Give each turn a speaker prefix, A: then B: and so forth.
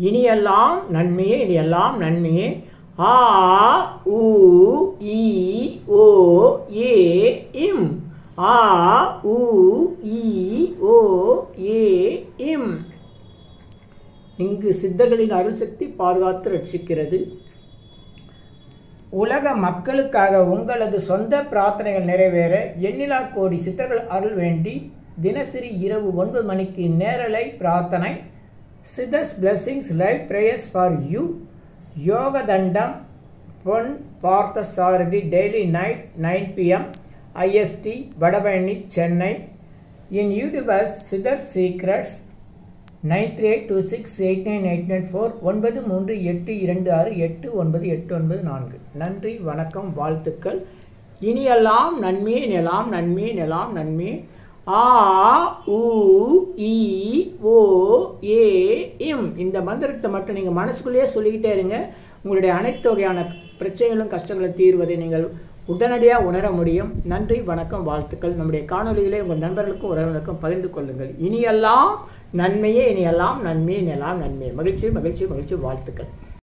A: இனியெல்லாம் நன்மையே இனியெல்லாம் நன்மையே ஆ உ இ ஓ ஏ இம் ஆ உ இ ஓ ஏ இம் இங்கு சித்தர்களின் அருள் சக்தி பாதுகாத்து ரட்சிக்கிறது உலக மக்களுக்காக உங்களது சொந்த பிரார்த்தனைகள் நிறைவேற எண்ணிலா கோடி சித்தர்கள் அருள் வேண்டி தினசரி இரவு ஒன்பது மணிக்கு நேரலை பிரார்த்தனை Siddhas blessings live prayers for you Yoga Dandam Pon Partha Sarathy daily night nine PM IST Vadapalani Chennai in YouTubers Siddhar secrets nine three eight two six eight nine eight nine four ஒன்பது மூன்று எட்டு இரண்டு ஆறு எட்டு ஒன்பது எட்டு ஒன்பது நான்கு நன்றி வணக்கம் வாழ்த்துக்கள் இனியெல்லாம் நன்மே நிலாம் நன்மே நிலாம் நன்மே ஆ உ இ ஓ ஏ இம் இந்த மந்திரத்தை மட்டும் நீங்கள் மனசுக்குள்ளேயே சொல்லிக்கிட்டே இருங்க உங்களுடைய அனைத்து வகையான பிரச்சனைகளும் கஷ்டங்களும் தீர்வதை நீங்கள் உடனடியாக உணர முடியும் நன்றி வணக்கம் வாழ்த்துக்கள் நம்முடைய காணொலிகளை உங்கள் நண்பர்களுக்கும் உறவினருக்கும் பகிர்ந்து கொள்ளுங்கள் இனியெல்லாம் நன்மையே இனியெல்லாம் நன்மையே இனியெல்லாம் நன்மையே மகிழ்ச்சி மகிழ்ச்சி மகிழ்ச்சி வாழ்த்துக்கள்